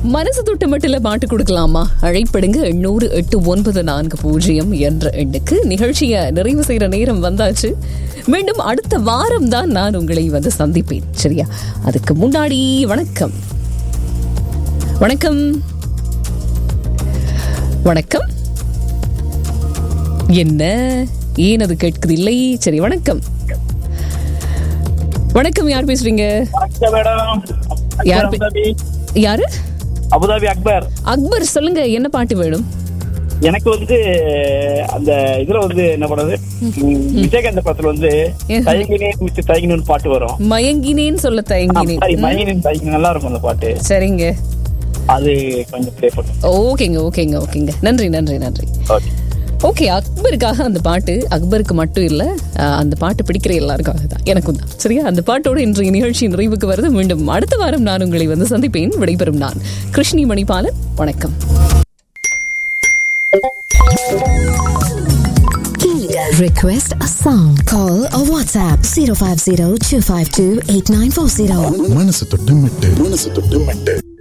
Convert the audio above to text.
மனசு தொட்டு மட்டில் பாட்டு கொடுக்கலாமா அழைப்படுங்க எண்ணூறு எட்டு ஒன்பது நான்கு பூஜ்ஜியம் என்ற எண்ணுக்கு நிகழ்ச்சியை நிறைவு செய்யற நேரம் வந்தாச்சு மீண்டும் அடுத்த வாரம் தான் நான் உங்களை வந்து சந்திப்பேன் சரியா அதுக்கு முன்னாடி வணக்கம் வணக்கம் வணக்கம் என்ன ஏன் அது கேட்குது இல்லை சரி வணக்கம் வணக்கம் யார் பேசுறீங்க வணக்கம் மேடம் யார் பே- அபுதாபி யாரு அபுதாபி அக்பர் அக்பர் சொல்லுங்க என்ன பாட்டு வேணும் எனக்கு வந்து அந்த இதுல வந்து என்ன பண்றது விஜயகாந்த் படத்துல வந்து ஏ. தயங்கினே மிச்ச தயங்கினு பாட்டு வரும் மயங்கினேன்னு சொல்ல சாரி தயங்கினேன் மயங்கினேன் தயங்கினேன் நல்லா இருக்கும் அந்த பாட்டு சரிங்க அது கொஞ்சம் ப்ளே பண்ணும் ஓகேங்க ஓகேங்க ஓகேங்க நன்றி நன்றி நன்றி ஓகே ஓகே அக்பருக்காக அந்த பாட்டு அக்பருக்கு மட்டும் இல்ல அஹ், அந்த பாட்டு பிடிக்கிற எல்லாருக்காக தான் எனக்கும் தான் சரியா அந்த பாட்டோட இன்றைய நிகழ்ச்சி நிறைவுக்கு வருது மீண்டும் அடுத்த வாரம் நான் உங்களை வந்து சந்திப்பேன் விடைபெறும் நான் கிருஷ்ணி மணிபாலன் வணக்கம் Request a song. Call or WhatsApp 050 252 8940. மனசு தொட்டு மெட்டு மனசு தொட்டு மெட்டு